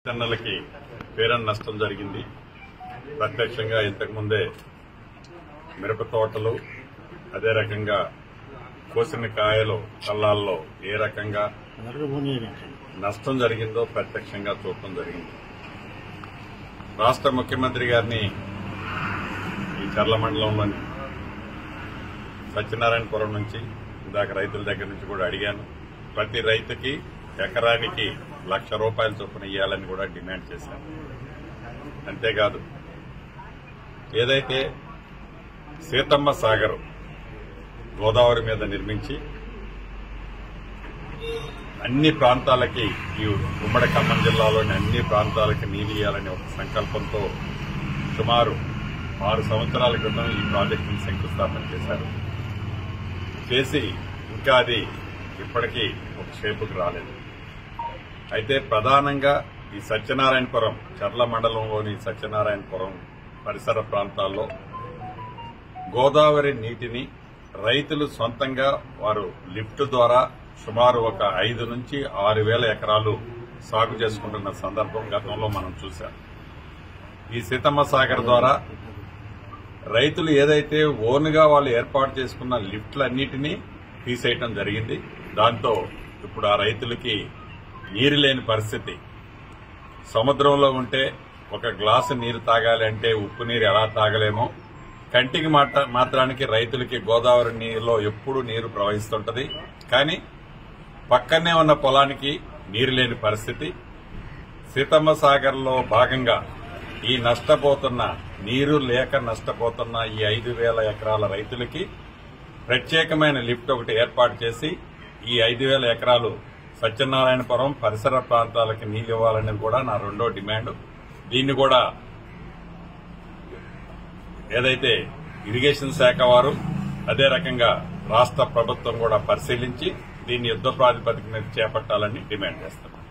టన్నులకి పేరన్ నష్టం జరిగింది ప్రత్యక్షంగా ఇంతకుముందే మిరప తోటలు అదే రకంగా కోసిన కాయలు కళ్ళాల్లో ఏ రకంగా నష్టం జరిగిందో ప్రత్యక్షంగా చూడటం జరిగింది రాష్ట్ర ముఖ్యమంత్రి గారిని ఈ చర్ల మండలంలోని సత్యనారాయణపురం నుంచి ఇందాక రైతుల దగ్గర నుంచి కూడా అడిగాను ప్రతి రైతుకి ఎకరానికి లక్ష రూపాయల చొప్పున ఇవ్వాలని కూడా డిమాండ్ చేశాను అంతేకాదు ఏదైతే సీతమ్మ సాగర్ గోదావరి మీద నిర్మించి అన్ని ప్రాంతాలకి ఈ ఉమ్మడి ఖమ్మం జిల్లాలోని అన్ని ప్రాంతాలకి నీరు ఇవ్వాలనే ఒక సంకల్పంతో సుమారు ఆరు సంవత్సరాల క్రితం ఈ ప్రాజెక్టును శంకుస్థాపన చేశారు చేసి ఇంకా అది ఇప్పటికీ ఒక షేపుకు రాలేదు అయితే ప్రధానంగా ఈ సత్యనారాయణపురం చర్ల మండలంలోని సత్యనారాయణపురం పరిసర ప్రాంతాల్లో గోదావరి నీటిని రైతులు సొంతంగా వారు లిఫ్ట్ ద్వారా సుమారు ఒక ఐదు నుంచి ఆరు వేల ఎకరాలు సాగు చేసుకుంటున్న సందర్భం గతంలో మనం చూశాం ఈ సీతమ్మ సాగర్ ద్వారా రైతులు ఏదైతే ఓన్గా వాళ్ళు ఏర్పాటు చేసుకున్న లిఫ్ట్లన్నిటినీ తీసేయటం జరిగింది దాంతో ఇప్పుడు ఆ రైతులకి నీరు లేని పరిస్థితి సముద్రంలో ఉంటే ఒక గ్లాసు నీరు తాగాలి అంటే ఉప్పు నీరు ఎలా తాగలేమో కంటికి మాట- మాత్రానికి రైతులకి గోదావరి నీరులో ఎప్పుడు నీరు ప్రవహిస్తుంటది కానీ పక్కనే ఉన్న పొలానికి నీరు లేని పరిస్థితి సీతమ్మ సాగర్లో భాగంగా ఈ నష్టపోతున్న నీరు లేక నష్టపోతున్న ఈ ఐదు వేల ఎకరాల రైతులకి ప్రత్యేకమైన లిఫ్ట్ ఒకటి ఏర్పాటు చేసి ఈ ఐదు వేల ఎకరాలు సత్యనారాయణపురం పరిసర ప్రాంతాలకి నీళ్ళు ఇవ్వాలనేది కూడా నా రెండో డిమాండ్ దీన్ని కూడా ఏదైతే ఇరిగేషన్ శాఖ వారు అదే రకంగా రాష్ట్ర ప్రభుత్వం కూడా పరిశీలించి దీన్ని యుద్ద ప్రాతిపదిక మీద చేపట్టాలని డిమాండ్ చేస్తారు